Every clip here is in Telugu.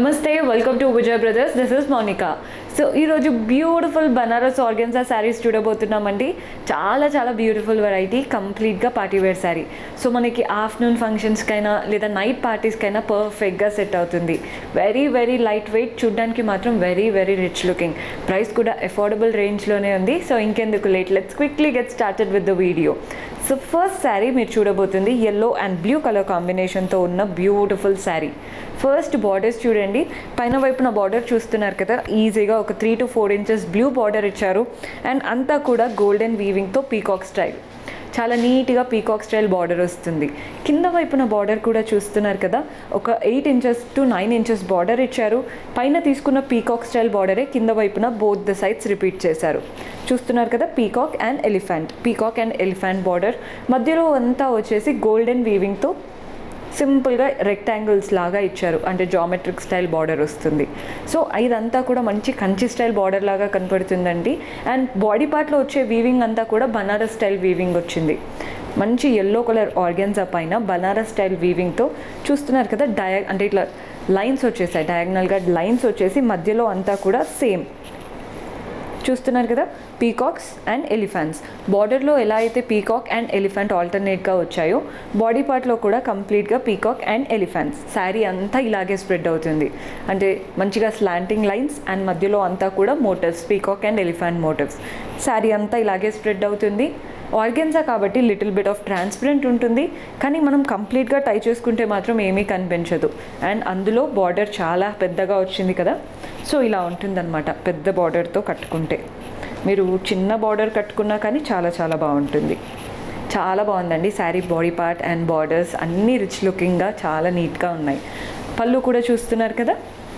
నమస్తే welcome to Vijay brothers this is Monica so ఈరోజు బ్యూటిఫుల్ బనారస్ ఆర్గెన్సా శారీస్ చూడబోతున్నామండి చాలా చాలా బ్యూటిఫుల్ వెరైటీ కంప్లీట్గా పార్టీ వేర్ శారీ సో మనకి ఆఫ్టర్నూన్ ఫంక్షన్స్కైనా లేదా నైట్ పార్టీస్కైనా పర్ఫెక్ట్గా సెట్ అవుతుంది వెరీ వెరీ లైట్ వెయిట్ చూడడానికి మాత్రం very very rich looking price కూడా అఫోర్డబుల్ రేంజ్లోనే ఉంది సో ఇంకెందుకు late let's quickly get started with the video so first sari మీరు చూడబోతుంది ఎల్లో అండ్ బ్లూ కలర్ కాంబినేషన్తో ఉన్న బ్యూటిఫుల్ శారీ ఫస్ట్ బార్డర్స్ చూడండి పైన వైపున బార్డర్ చూస్తున్నారు కదా ఈజీగా ఒక three to four inches blue border ఇచ్చారు అండ్ అంతా కూడా గోల్డెన్ వీవింగ్తో పీకాక్ స్టైల్ చాలా నీట్గా పీకాక్ స్టైల్ బార్డర్ వస్తుంది కింద వైపున బార్డర్ కూడా చూస్తున్నారు కదా ఒక eight inches to nine inches border ఇచ్చారు పైన తీసుకున్న పీకాక్ స్టైల్ బార్డరే కింద వైపున బోత్ ద సైడ్స్ రిపీట్ చేశారు చూస్తున్నారు కదా peacock and elephant peacock and elephant border మధ్యలో అంతా వచ్చేసి గోల్డెన్ వీవింగ్తో సింపుల్గా రెక్టాంగిల్స్ లాగా ఇచ్చారు అంటే జామెట్రిక్ స్టైల్ బార్డర్ వస్తుంది సో ఇదంతా కూడా మంచి కంచి స్టైల్ బార్డర్ లాగా కనపడుతుందండి అండ్ బాడీ పార్ట్లో వచ్చే వీవింగ్ అంతా కూడా బనారస్ స్టైల్ వీవింగ్ వచ్చింది మంచి ఎల్లో కలర్ ఆర్గెన్జా పైన బనారస్ స్టైల్ వీవింగ్తో చూస్తున్నారు కదా డయా అంటే ఇట్లా లైన్స్ వచ్చేసాయి డయాగ్నల్గా లైన్స్ వచ్చేసి మధ్యలో అంతా కూడా సేమ్ చూస్తున్నారు కదా పీకాక్స్ అండ్ ఎలిఫెంట్స్ బార్డర్లో ఎలా అయితే పీకాక్ అండ్ ఎలిఫెంట్ ఆల్టర్నేట్గా వచ్చాయో బాడీ పార్ట్లో కూడా కంప్లీట్గా పీకాక్ అండ్ ఎలిఫెంట్స్ శారీ అంతా ఇలాగే స్ప్రెడ్ అవుతుంది అంటే మంచిగా స్లాంటింగ్ లైన్స్ అండ్ మధ్యలో అంతా కూడా motifs peacock and elephant motifs sari అంతా ఇలాగే స్ప్రెడ్ అవుతుంది ఆర్గెన్జా కాబట్టి లిటిల్ బిట్ ఆఫ్ ట్రాన్స్పరెంట్ ఉంటుంది కానీ మనం కంప్లీట్గా టై చేసుకుంటే మాత్రం ఏమీ కనిపించదు అండ్ అందులో బార్డర్ చాలా పెద్దగా వచ్చింది కదా సో ఇలా ఉంటుందన్నమాట పెద్ద బార్డర్తో కట్టుకుంటే మీరు చిన్న బార్డర్ కట్టుకున్నా కానీ చాలా చాలా బాగుంటుంది చాలా బాగుందండి sari body part and borders అన్నీ రిచ్ లుకింగ్గా చాలా నీట్గా ఉన్నాయి పళ్ళు కూడా చూస్తున్నారు కదా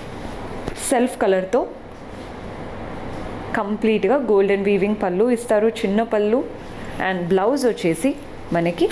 సెల్ఫ్ కలర్తో కంప్లీట్గా గోల్డెన్ వీవింగ్ పళ్ళు ఇస్తారు చిన్న పళ్ళు అండ్ బ్లౌజ్ వచ్చేసి మనకి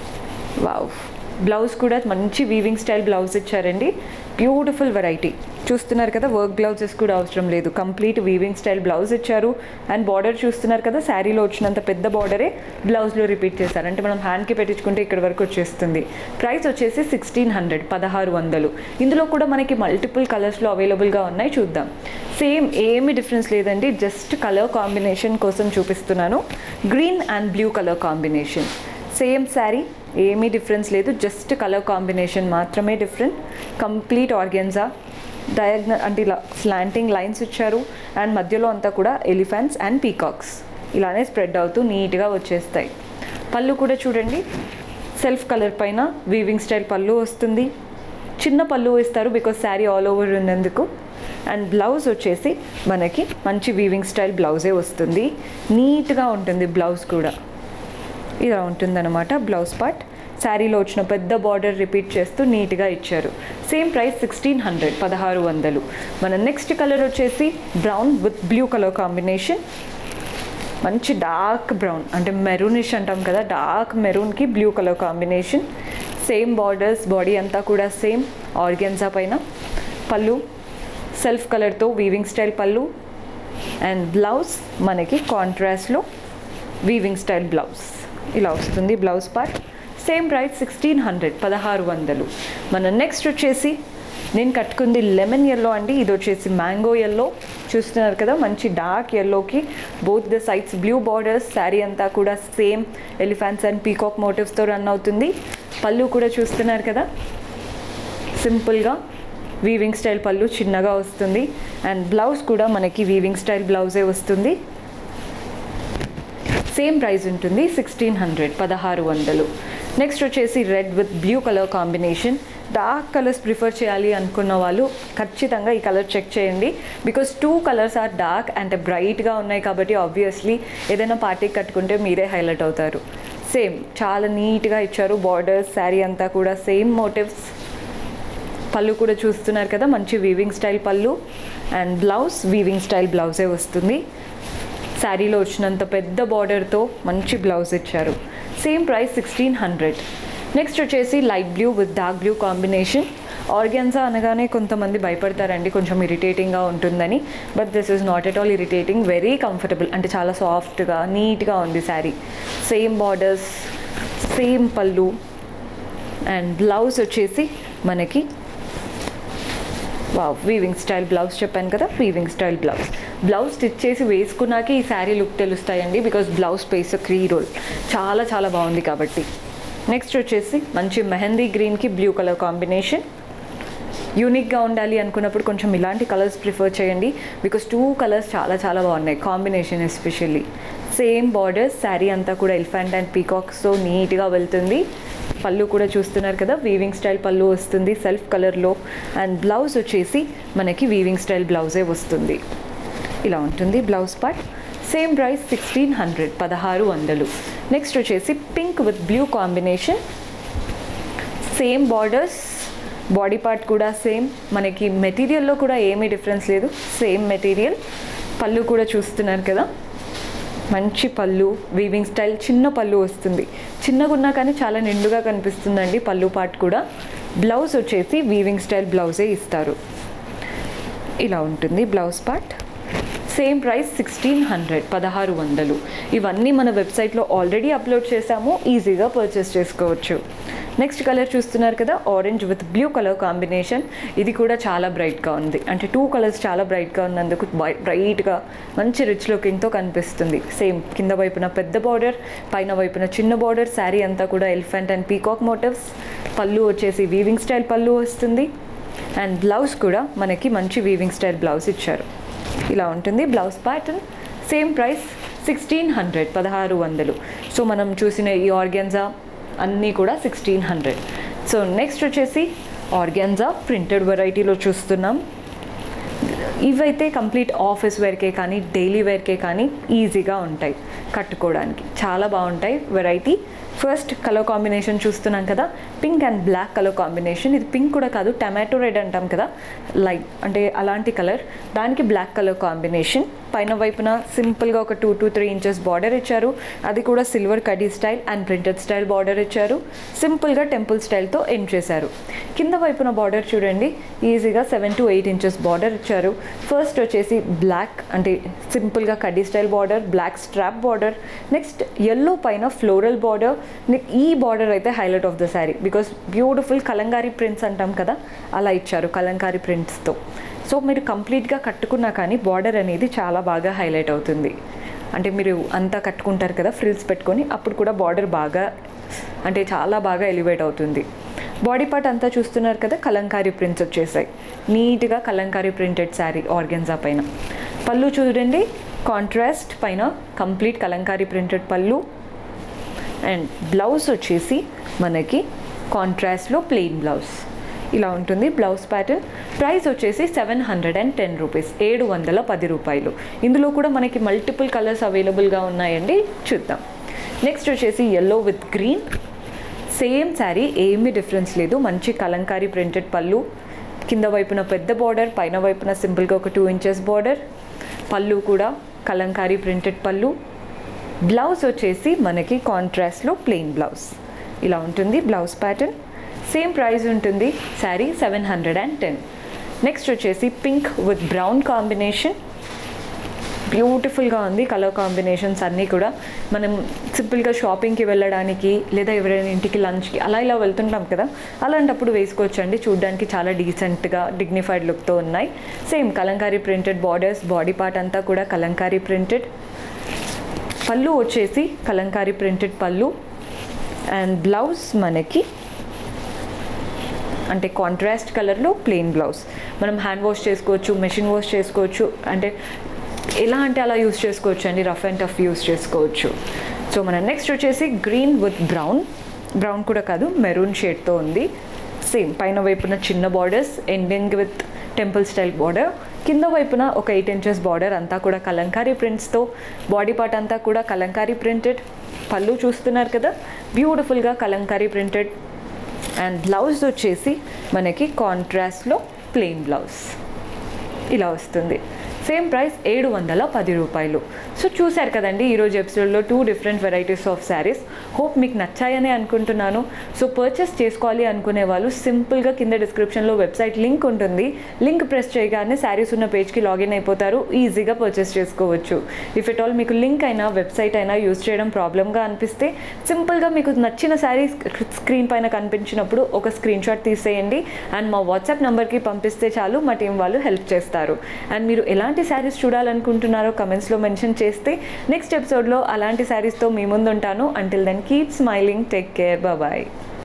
వావ్ బ్లౌజ్ కూడా మంచి వీవింగ్ స్టైల్ బ్లౌజ్ ఇచ్చారండి బ్యూటిఫుల్ వెరైటీ చూస్తున్నారు కదా వర్క్ బ్లౌజెస్ కూడా అవసరం లేదు కంప్లీట్ వీవింగ్ స్టైల్ బ్లౌజ్ ఇచ్చారు అండ్ బార్డర్ చూస్తున్నారు కదా శారీలో వచ్చినంత పెద్ద బార్డరే బ్లౌజ్లో రిపీట్ చేశారు అంటే మనం హ్యాండ్కి పెట్టించుకుంటే ఇక్కడ వరకు వచ్చేస్తుంది ప్రైస్ వచ్చేసి సిక్స్టీన్ హండ్రెడ్ పదహారు వందలు ఇందులో కూడా మనకి మల్టిపుల్ కలర్స్లో అవైలబుల్గా ఉన్నాయి చూద్దాం సేమ్ ఏమి డిఫరెన్స్ లేదండి జస్ట్ కలర్ కాంబినేషన్ కోసం చూపిస్తున్నాను green and blue colour combination same sari ఏమీ డిఫరెన్స్ లేదు జస్ట్ కలర్ కాంబినేషన్ మాత్రమే డిఫరెంట్ కంప్లీట్ ఆర్గెన్జా డయాగ్నల్ అంటే ఇలా స్లాంటింగ్ లైన్స్ ఇచ్చారు అండ్ మధ్యలో అంతా కూడా ఎలిఫెంట్స్ అండ్ పీకాక్స్ ఇలానే స్ప్రెడ్ అవుతూ నీట్గా వచ్చేస్తాయి పళ్ళు కూడా చూడండి సెల్ఫ్ కలర్ పైన వీవింగ్ స్టైల్ పళ్ళు వస్తుంది చిన్న పళ్ళు ఇస్తారు బికాస్ శారీ ఆల్ ఓవర్ ఉన్నందుకు అండ్ బ్లౌజ్ వచ్చేసి మనకి మంచి వీవింగ్ స్టైల్ బ్లౌజే వస్తుంది నీట్గా ఉంటుంది బ్లౌజ్ కూడా ఇలా ఉంటుందన్నమాట బ్లౌజ్ పార్ట్ శారీలో వచ్చిన పెద్ద బార్డర్ రిపీట్ చేస్తూ నీట్గా ఇచ్చారు సేమ్ ప్రైస్ సిక్స్టీన్ హండ్రెడ్ పదహారు వందలు మన నెక్స్ట్ కలర్ వచ్చేసి brown with blue colour combination మంచి డార్క్ బ్రౌన్ అంటే మెరూనిష్ అంటాం కదా డార్క్ మెరూన్కి blue colour combination same borders body అంతా కూడా సేమ్ ఆర్గెన్జా పైన పళ్ళు సెల్ఫ్ కలర్తో వీవింగ్ స్టైల్ పళ్ళు అండ్ బ్లౌజ్ మనకి కాంట్రాస్ట్లో వీవింగ్ స్టైల్ బ్లౌజ్ ఇలా వస్తుంది blouse part same price sixteen hundred పదహారు వందలు మన నెక్స్ట్ వచ్చేసి నేను కట్టుకుంది లెమన్ ఎల్లో అండి ఇది వచ్చేసి మ్యాంగో ఎల్లో చూస్తున్నారు కదా మంచి డార్క్ ఎల్లోకి both the sides blue borders sari అంతా కూడా సేమ్ ఎలిఫెంట్స్ అండ్ పీకాక్ మోటివ్స్తో రన్ అవుతుంది పళ్ళు కూడా చూస్తున్నారు కదా సింపుల్గా వీవింగ్ స్టైల్ పళ్ళు చిన్నగా వస్తుంది అండ్ బ్లౌజ్ కూడా మనకి వీవింగ్ స్టైల్ బ్లౌజే వస్తుంది సేమ్ ప్రైస్ ఉంటుంది సిక్స్టీన్ హండ్రెడ్ పదహారు వందలు నెక్స్ట్ వచ్చేసి red with blue colour combination dark colours prefer చేయాలి అనుకున్న వాళ్ళు ఖచ్చితంగా ఈ కలర్ చెక్ చేయండి because two colours are dark and బ్రైట్గా ఉన్నాయి కాబట్టి ఆబ్వియస్లీ ఏదైనా పార్టీకి కట్టుకుంటే మీరే హైలైట్ అవుతారు సేమ్ చాలా నీట్గా ఇచ్చారు బార్డర్స్ శారీ అంతా కూడా సేమ్ మోటివ్స్ పళ్ళు కూడా చూస్తున్నారు కదా మంచి వీవింగ్ స్టైల్ పళ్ళు అండ్ బ్లౌజ్ వీవింగ్ స్టైల్ బ్లౌజే వస్తుంది శారీలో వచ్చినంత పెద్ద బార్డర్తో మంచి బ్లౌజ్ ఇచ్చారు same price sixteen hundred next వచ్చేసి light blue with dark blue combination organza అనగానే కొంతమంది భయపడతారండి కొంచెం ఇరిటేటింగ్గా ఉంటుందని but this is not at all irritating very comfortable అంటే చాలా సాఫ్ట్గా నీట్గా ఉంది శారీ సేమ్ బార్డర్స్ సేమ్ పళ్ళు అండ్ బ్లౌజ్ వచ్చేసి మనకి వా వీవింగ్ స్టైల్ బ్లౌజ్ చెప్పాను కదా weaving style blouse blouse stitch చేసి వేసుకున్నాకే ఈ శారీ లుక్ తెలుస్తాయండి బికాస్ బ్లౌజ్ స్పేస్ క్రీ రోల్ చాలా చాలా బాగుంది కాబట్టి నెక్స్ట్ వచ్చేసి మంచి మెహందీ గ్రీన్కి బ్లూ కలర్ కాంబినేషన్ యూనిక్గా ఉండాలి అనుకున్నప్పుడు కొంచెం ఇలాంటి కలర్స్ ప్రిఫర్ చేయండి బికాస్ టూ కలర్స్ చాలా చాలా బాగున్నాయి combination especially same borders sari అంతా కూడా ఎలిఫెంట్ అండ్ పీకాక్స్తో నీట్గా వెళ్తుంది పళ్ళు కూడా చూస్తున్నారు కదా వీవింగ్ స్టైల్ పళ్ళు వస్తుంది సెల్ఫ్ కలర్లో అండ్ బ్లౌజ్ వచ్చేసి మనకి వీవింగ్ స్టైల్ బ్లౌజే వస్తుంది ఇలా ఉంటుంది blouse part same price sixteen hundred పదహారు వందలు నెక్స్ట్ వచ్చేసి pink with blue combination same borders body part కూడా సేమ్ మనకి మెటీరియల్లో కూడా ఏమీ డిఫరెన్స్ లేదు సేమ్ మెటీరియల్ పళ్ళు కూడా చూస్తున్నారు కదా మంచి పళ్ళు వీవింగ్ స్టైల్ చిన్న పళ్ళు వస్తుంది చిన్నగా ఉన్నా కానీ చాలా నిండుగా కనిపిస్తుందండి పళ్ళు పార్ట్ కూడా బ్లౌజ్ వచ్చేసి వీవింగ్ స్టైల్ బ్లౌజే ఇస్తారు ఇలా ఉంటుంది blouse part same price sixteen hundred పదహారు వందలు ఇవన్నీ మన వెబ్సైట్లో ఆల్రెడీ అప్లోడ్ చేసాము ఈజీగా పర్చేస్ చేసుకోవచ్చు నెక్స్ట్ కలర్ చూస్తున్నారు కదా orange with blue colour combination ఇది కూడా చాలా బ్రైట్గా ఉంది అంటే టూ కలర్స్ చాలా బ్రైట్గా ఉన్నందుకు బ్రైట్గా మంచి రిచ్ లుకింగ్తో కనిపిస్తుంది సేమ్ కింద వైపున పెద్ద బార్డర్ పైన వైపున చిన్న బార్డర్ శారీ అంతా కూడా ఎలిఫెంట్ అండ్ పీకాక్ మోటివ్స్ పళ్ళు వచ్చేసి వీవింగ్ స్టైల్ పళ్ళు వస్తుంది అండ్ బ్లౌజ్ కూడా మనకి మంచి వీవింగ్ స్టైల్ బ్లౌజ్ ఇచ్చారు ఇలా ఉంటుంది blouse pattern same price sixteen hundred పదహారు వందలు సో మనం చూసిన ఈ ఆర్గెన్జా అన్నీ కూడా సిక్స్టీన్ హండ్రెడ్ సో నెక్స్ట్ వచ్చేసి ఆర్గెన్జా ప్రింటెడ్ వెరైటీలో చూస్తున్నాం ఇవైతే కంప్లీట్ ఆఫీస్ వేర్కే కానీ డైలీ వేర్కే కానీ ఈజీగా ఉంటాయి కట్టుకోవడానికి చాలా బాగుంటాయి వెరైటీ ఫస్ట్ కలర్ కాంబినేషన్ చూస్తున్నాం కదా pink and black colour combination ఇది పింక్ కూడా కాదు టమాటో రెడ్ అంటాం కదా లైట్ అంటే అలాంటి కలర్ దానికి బ్లాక్ కలర్ కాంబినేషన్ పైన వైపున సింపుల్గా ఒక two to three inches border ఇచ్చారు అది కూడా సిల్వర్ కడీ style and printed style border ఇచ్చారు సింపుల్గా టెంపుల్ స్టైల్తో ఎండ్ చేశారు కింద వైపున బార్డర్ చూడండి ఈజీగా seven to eight inches border ఇచ్చారు ఫస్ట్ వచ్చేసి బ్లాక్ అంటే సింపుల్గా కడ్డీ style border black strap border next yellow పైన ఫ్లోరల్ బార్డర్ ఈ బార్డర్ అయితే highlight of the sari because beautiful kalamkari prints అంటాం కదా అలా ఇచ్చారు కలంకారీ ప్రింట్స్తో సో మీరు కంప్లీట్గా కట్టుకున్నా కానీ బార్డర్ అనేది చాలా బాగా హైలైట్ అవుతుంది అంటే మీరు అంతా కట్టుకుంటారు కదా ఫ్రిల్స్ పెట్టుకొని అప్పుడు కూడా బార్డర్ బాగా అంటే చాలా బాగా ఎలివేట్ అవుతుంది బాడీ పార్ట్ అంతా చూస్తున్నారు కదా కలంకారీ ప్రింట్స్ వచ్చేసాయి నీట్గా కలంకారీ ప్రింటెడ్ శారీ ఆర్గెన్జా పైన పళ్ళు చూడండి కాంట్రాస్ట్ పైన కంప్లీట్ కలంకారీ ప్రింటెడ్ పళ్ళు అండ్ బ్లౌజ్ వచ్చేసి మనకి కాంట్రాస్ట్లో ప్లెయిన్ బ్లౌజ్ ఇలా ఉంటుంది బ్లౌజ్ ప్యాటర్న్ ప్రైస్ వచ్చేసి seven hundred and ten rupees ఏడు వందల పది రూపాయలు ఇందులో కూడా మనకి మల్టిపుల్ కలర్స్ అవైలబుల్గా ఉన్నాయండి చూద్దాం నెక్స్ట్ వచ్చేసి yellow with green same sari ఏమీ డిఫరెన్స్ లేదు మంచి కలంకారీ ప్రింటెడ్ పళ్ళు కింద వైపున పెద్ద బార్డర్ పైన వైపున సింపుల్గా ఒక టూ ఇంచెస్ బార్డర్ పళ్ళు కూడా కలంకారీ ప్రింటెడ్ పళ్ళు బ్లౌజ్ వచ్చేసి మనకి కాంట్రాస్ట్లో ప్లెయిన్ బ్లౌజ్ ఇలా ఉంటుంది బ్లౌజ్ ప్యాటర్న్ సేమ్ ప్రైస్ ఉంటుంది sari seven hundred and ten next వచ్చేసి పింక్ విత్ బ్రౌన్ కాంబినేషన్ బ్యూటిఫుల్గా ఉంది కలర్ కాంబినేషన్స్ అన్నీ కూడా మనం సింపుల్గా షాపింగ్కి వెళ్ళడానికి లేదా ఎవరైనా ఇంటికి లంచ్కి అలా ఇలా వెళ్తుంటాం కదా అలాంటప్పుడు వేసుకోవచ్చు అండి చూడడానికి చాలా డీసెంట్గా డిగ్నిఫైడ్ లుక్తో ఉన్నాయి same kalamkari printed borders body part అంతా కూడా కలంకారీ ప్రింటెడ్ పళ్ళు వచ్చేసి కలంకారీ ప్రింటెడ్ పళ్ళు అండ్ బ్లౌజ్ మనకి అంటే కాంట్రాస్ట్ కలర్లో ప్లెయిన్ బ్లౌజ్ మనం హ్యాండ్ వాష్ చేసుకోవచ్చు మెషిన్ వాష్ చేసుకోవచ్చు అంటే ఎలా అంటే అలా యూస్ చేసుకోవచ్చు అండి రఫ్ అండ్ టఫ్ యూస్ చేసుకోవచ్చు సో మన నెక్స్ట్ వచ్చేసి గ్రీన్ విత్ బ్రౌన్ బ్రౌన్ కూడా కాదు మెరూన్ షేడ్తో ఉంది సేమ్ పైన వైపున చిన్న borders ending with temple style border కింద వైపున ఒక ఎయిట్ ఇంచెస్ బార్డర్ అంతా కూడా కలంకారీ ప్రింట్స్తో బాడీ పార్ట్ అంతా కూడా కలంకారీ ప్రింటెడ్ పళ్ళు చూస్తున్నారు కదా బ్యూటిఫుల్గా కలంకారీ ప్రింటెడ్ అండ్ బ్లౌజ్ వచ్చేసి మనకి కాంట్రాస్ట్లో ప్లెయిన్ బ్లౌజ్ ఇలా వస్తుంది సేమ్ ప్రైస్ ఏడు వందల పది రూపాయలు సో చూశారు కదండి ఈరోజు ఎపిసోడ్లో two different varieties of saris hope మీకు నచ్చాయని అనుకుంటున్నాను సో పర్చేస్ చేసుకోవాలి అనుకునే వాళ్ళు సింపుల్గా కింద డిస్క్రిప్షన్లో వెబ్సైట్ లింక్ ఉంటుంది లింక్ ప్రెస్ చేయగానే శారీస్ ఉన్న పేజ్కి లాగిన్ అయిపోతారు ఈజీగా పర్చేస్ చేసుకోవచ్చు ఇఫ్ ఎట్ ఆల్ మీకు లింక్ అయినా వెబ్సైట్ అయినా యూజ్ చేయడం ప్రాబ్లమ్గా అనిపిస్తే సింపుల్గా మీకు నచ్చిన శారీ స్క్రీన్ పైన కనిపించినప్పుడు ఒక స్క్రీన్ షాట్ తీసేయండి అండ్ మా వాట్సాప్ నెంబర్కి పంపిస్తే చాలు మా టీం వాళ్ళు హెల్ప్ చేస్తారు అండ్ మీరు ఎలాంటి శారీస్ చూడాలనుకుంటున్నారో కమెంట్స్లో మెన్షన్ చేస్తే నెక్స్ట్ ఎపిసోడ్లో అలాంటి శారీస్తో మీ ముందు ఉంటాను until then keep smiling take care bye